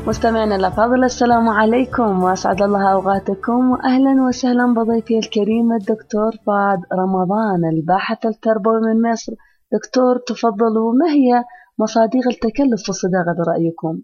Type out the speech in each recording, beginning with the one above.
مستمعينا الأفاضل السلام عليكم وأسعد الله أوقاتكم وأهلا وسهلا بضيفي الكريم الدكتور فهد رمضان الباحث التربوي من مصر دكتور تفضلوا ما هي مصادر التكلف في الصداقة برأيكم؟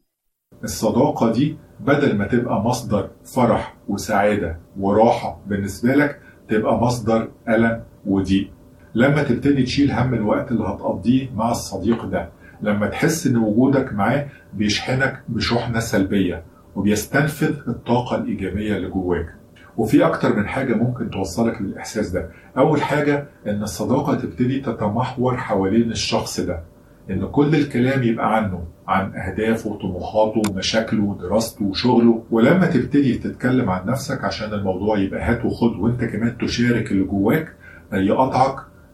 الصداقة دي بدل ما تبقى مصدر فرح وسعادة وراحة بالنسبة لك تبقى مصدر ألم وضيق لما تبتدي تشيل هم الوقت اللي هتقضيه مع الصديق ده لما تحس ان وجودك معاه بيشحنك بشحنة سلبية وبيستنفذ الطاقة الإيجابية اللي جواك وفي أكتر من حاجة ممكن توصلك للإحساس ده أول حاجة إن الصداقة تبتدي تتمحور حوالين الشخص ده إن كل الكلام يبقى عنه عن أهدافه وطموحاته ومشاكله ودراسته وشغله ولما تبتدي تتكلم عن نفسك عشان الموضوع يبقى هات وخد وانت كمان تشارك اللي جواك يقطعك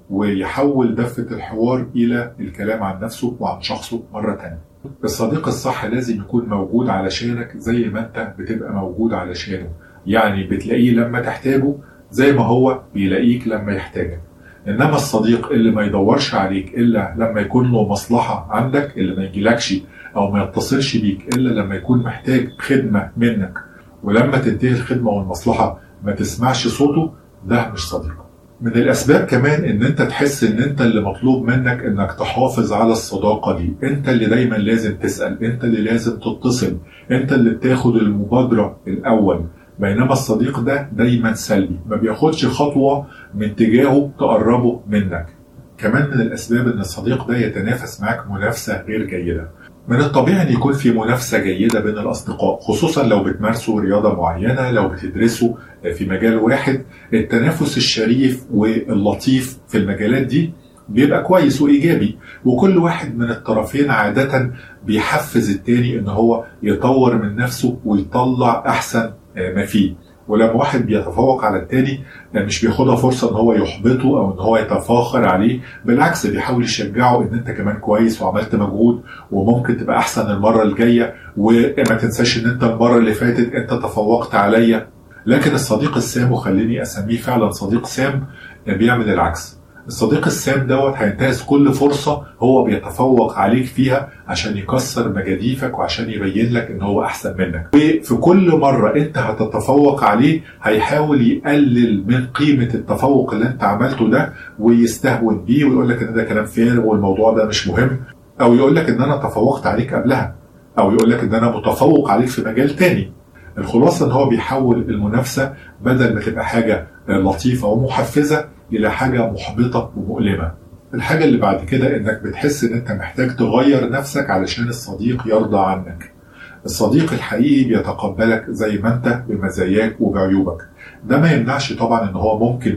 ويحول دفة الحوار إلى الكلام عن نفسه وعن شخصه مرة تانية الصديق الصح لازم يكون موجود علشانك زي ما انت بتبقى موجود علشانه يعني بتلاقيه لما تحتاجه زي ما هو بيلاقيك لما يحتاجك انما الصديق اللي ما يدورش عليك الا لما يكون له مصلحة عندك اللي ما يجيلكش او ما يتصلش بيك الا لما يكون محتاج خدمة منك ولما تنتهي الخدمة والمصلحة ما تسمعش صوته ده مش صديق من الاسباب كمان ان انت تحس ان انت اللي مطلوب منك انك تحافظ على الصداقه دي انت اللي دايما لازم تسال انت اللي لازم تتصل انت اللي بتاخد المبادره الاول بينما الصديق ده دايما سلبي ما بياخدش خطوه من تجاهه تقربه منك كمان من الاسباب ان الصديق ده يتنافس معاك منافسه غير جيده من الطبيعي ان يكون في منافسه جيده بين الاصدقاء خصوصا لو بتمارسوا رياضه معينه لو بتدرسوا في مجال واحد التنافس الشريف واللطيف في المجالات دي بيبقى كويس وايجابي وكل واحد من الطرفين عاده بيحفز التاني ان هو يطور من نفسه ويطلع احسن ما فيه ولما واحد بيتفوق على التاني مش بياخدها فرصة ان هو يحبطه او ان هو يتفاخر عليه بالعكس بيحاول يشجعه ان انت كمان كويس وعملت مجهود وممكن تبقى احسن المرة الجاية وما تنساش ان انت المرة اللي فاتت انت تفوقت عليا لكن الصديق السام وخليني اسميه فعلا صديق سام بيعمل العكس الصديق السام دوت هينتهز كل فرصة هو بيتفوق عليك فيها عشان يكسر مجاديفك وعشان يبين لك ان هو احسن منك وفي كل مرة انت هتتفوق عليه هيحاول يقلل من قيمة التفوق اللي انت عملته ده ويستهون بيه ويقول لك ان ده كلام فارغ والموضوع ده مش مهم او يقول لك ان انا تفوقت عليك قبلها او يقول لك ان انا متفوق عليك في مجال تاني الخلاصة ان هو بيحول المنافسة بدل ما تبقى حاجة لطيفة ومحفزة الى حاجه محبطه ومؤلمه الحاجه اللي بعد كده انك بتحس ان انت محتاج تغير نفسك علشان الصديق يرضى عنك الصديق الحقيقي بيتقبلك زي ما انت بمزاياك وبعيوبك ده ما يمنعش طبعا ان هو ممكن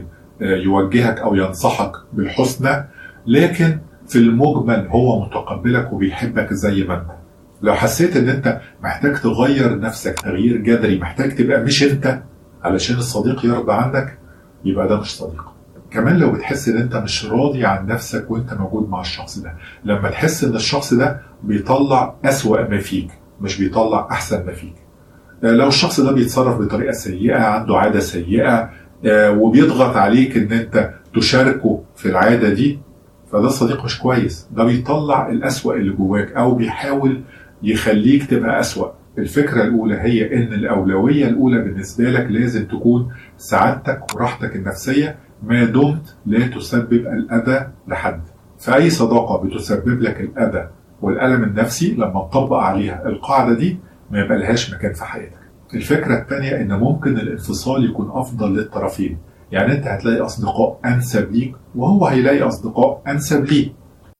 يوجهك او ينصحك بالحسنى لكن في المجمل هو متقبلك وبيحبك زي ما انت لو حسيت ان انت محتاج تغير نفسك تغيير جذري محتاج تبقى مش انت علشان الصديق يرضى عنك يبقى ده مش صديق كمان لو بتحس ان انت مش راضي عن نفسك وانت موجود مع الشخص ده لما تحس ان الشخص ده بيطلع اسوأ ما فيك مش بيطلع احسن ما فيك لو الشخص ده بيتصرف بطريقة سيئة عنده عادة سيئة وبيضغط عليك ان انت تشاركه في العادة دي فده صديق مش كويس ده بيطلع الأسوأ اللي جواك او بيحاول يخليك تبقى أسوأ الفكرة الأولى هي إن الأولوية الأولى بالنسبة لك لازم تكون سعادتك وراحتك النفسية ما دمت لا تسبب الأذى لحد فأي صداقة بتسبب لك الأذى والألم النفسي لما تطبق عليها القاعدة دي ما يبقى لهاش مكان في حياتك الفكرة الثانية إن ممكن الانفصال يكون أفضل للطرفين يعني أنت هتلاقي أصدقاء أنسب ليك وهو هيلاقي أصدقاء أنسب ليه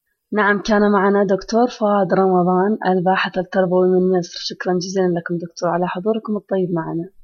نعم كان معنا دكتور فؤاد رمضان الباحث التربوي من مصر شكرا جزيلا لكم دكتور على حضوركم الطيب معنا